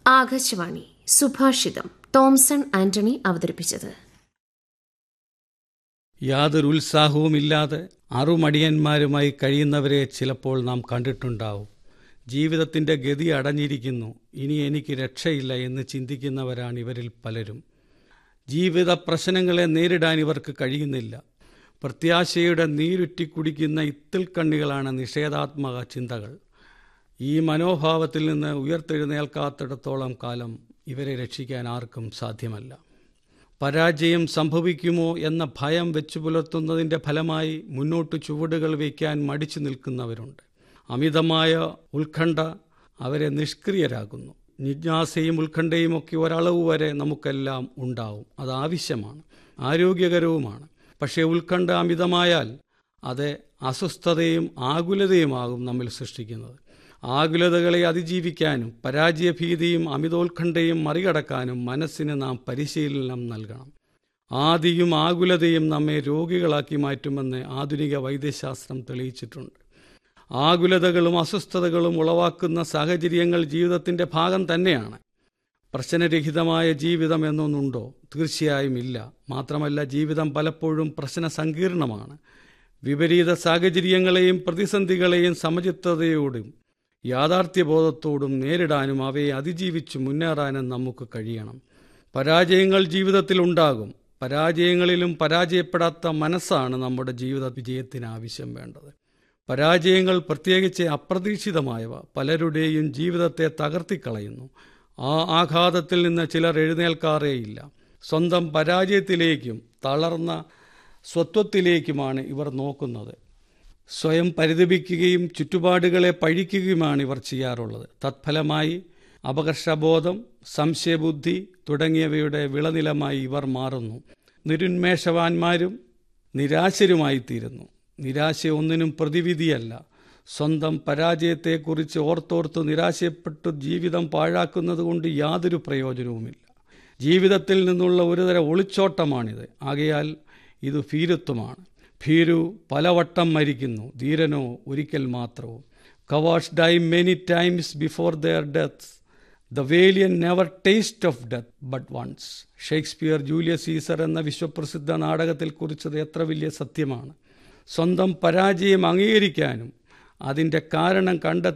ആകാശവാണി സുഭാഷിതം തോംസൺ ആന്റണി അവതരിപ്പിച്ചത് യാതൊരു ഉത്സാഹവുമില്ലാതെ അറുമടിയന്മാരുമായി കഴിയുന്നവരെ ചിലപ്പോൾ നാം കണ്ടിട്ടുണ്ടാവും ജീവിതത്തിന്റെ ഗതി അടഞ്ഞിരിക്കുന്നു ഇനി എനിക്ക് രക്ഷയില്ല എന്ന് ചിന്തിക്കുന്നവരാണ് ഇവരിൽ പലരും ജീവിത പ്രശ്നങ്ങളെ നേരിടാൻ ഇവർക്ക് കഴിയുന്നില്ല പ്രത്യാശയുടെ നീരുറ്റി കുടിക്കുന്ന ഇത്തിൽ കണ്ണികളാണ് നിഷേധാത്മക ചിന്തകൾ ഈ മനോഭാവത്തിൽ നിന്ന് ഉയർത്തെഴുന്നേൽക്കാത്തിടത്തോളം കാലം ഇവരെ രക്ഷിക്കാൻ ആർക്കും സാധ്യമല്ല പരാജയം സംഭവിക്കുമോ എന്ന ഭയം വെച്ചു പുലർത്തുന്നതിൻ്റെ ഫലമായി മുന്നോട്ട് ചുവടുകൾ വയ്ക്കാൻ മടിച്ചു നിൽക്കുന്നവരുണ്ട് അമിതമായ ഉത്കണ്ഠ അവരെ നിഷ്ക്രിയരാകുന്നു ജിജ്ഞാസയും ഉത്കണ്ഠയും ഒക്കെ ഒരളവ് വരെ നമുക്കെല്ലാം ഉണ്ടാവും അത് ആവശ്യമാണ് ആരോഗ്യകരവുമാണ് പക്ഷേ ഉത്കണ്ഠ അമിതമായാൽ അത് അസ്വസ്ഥതയും ആകുലതയുമാകും നമ്മിൽ സൃഷ്ടിക്കുന്നത് ആകുലതകളെ അതിജീവിക്കാനും പരാജയഭീതിയും അമിതോത്കണ്ഠയും മറികടക്കാനും മനസ്സിന് നാം പരിശീലനം നൽകണം ആദിയും ആകുലതയും നമ്മെ രോഗികളാക്കി മാറ്റുമെന്ന് ആധുനിക വൈദ്യശാസ്ത്രം തെളിയിച്ചിട്ടുണ്ട് ആകുലതകളും അസ്വസ്ഥതകളും ഉളവാക്കുന്ന സാഹചര്യങ്ങൾ ജീവിതത്തിൻ്റെ ഭാഗം തന്നെയാണ് പ്രശ്നരഹിതമായ ജീവിതം എന്നൊന്നുണ്ടോ തീർച്ചയായും ഇല്ല മാത്രമല്ല ജീവിതം പലപ്പോഴും പ്രശ്ന സങ്കീർണമാണ് വിപരീത സാഹചര്യങ്ങളെയും പ്രതിസന്ധികളെയും സമചിത്തതയോടും യാഥാർത്ഥ്യബോധത്തോടും നേരിടാനും അവയെ അതിജീവിച്ച് മുന്നേറാനും നമുക്ക് കഴിയണം പരാജയങ്ങൾ ജീവിതത്തിൽ ഉണ്ടാകും പരാജയങ്ങളിലും പരാജയപ്പെടാത്ത മനസ്സാണ് നമ്മുടെ ജീവിത വിജയത്തിന് ആവശ്യം വേണ്ടത് പരാജയങ്ങൾ പ്രത്യേകിച്ച് അപ്രതീക്ഷിതമായവ പലരുടെയും ജീവിതത്തെ തകർത്തിക്കളയുന്നു ആ ആഘാതത്തിൽ നിന്ന് ചിലർ എഴുന്നേൽക്കാറേയില്ല സ്വന്തം പരാജയത്തിലേക്കും തളർന്ന സ്വത്വത്തിലേക്കുമാണ് ഇവർ നോക്കുന്നത് സ്വയം പരിതപിക്കുകയും ചുറ്റുപാടുകളെ പഴിക്കുകയുമാണ് ഇവർ ചെയ്യാറുള്ളത് തത്ഫലമായി അപകർഷബോധം സംശയബുദ്ധി തുടങ്ങിയവയുടെ വിളനിലമായി ഇവർ മാറുന്നു നിരുന്മേഷവാന്മാരും നിരാശരുമായിത്തീരുന്നു നിരാശ ഒന്നിനും പ്രതിവിധിയല്ല സ്വന്തം പരാജയത്തെക്കുറിച്ച് ഓർത്തോർത്ത് നിരാശപ്പെട്ടു ജീവിതം പാഴാക്കുന്നത് കൊണ്ട് യാതൊരു പ്രയോജനവുമില്ല ജീവിതത്തിൽ നിന്നുള്ള ഒരുതരം ഒളിച്ചോട്ടമാണിത് ആകയാൽ ഇത് ഭീരുത്വമാണ് ഭീരു പലവട്ടം മരിക്കുന്നു ധീരനോ ഒരിക്കൽ മാത്രവും cowards die many times before their deaths the valiant never taste of death but once Shakespeare Julius Caesar എന്ന വിശ്വപ്രസിദ്ധ നാടകത്തിൽ കുറിച്ചത് എത്ര വലിയ സത്യമാണ് സ്വന്തം പരാജയം അംഗീകരിക്കാനും അതിൻ്റെ കാരണം കണ്ടെത്തി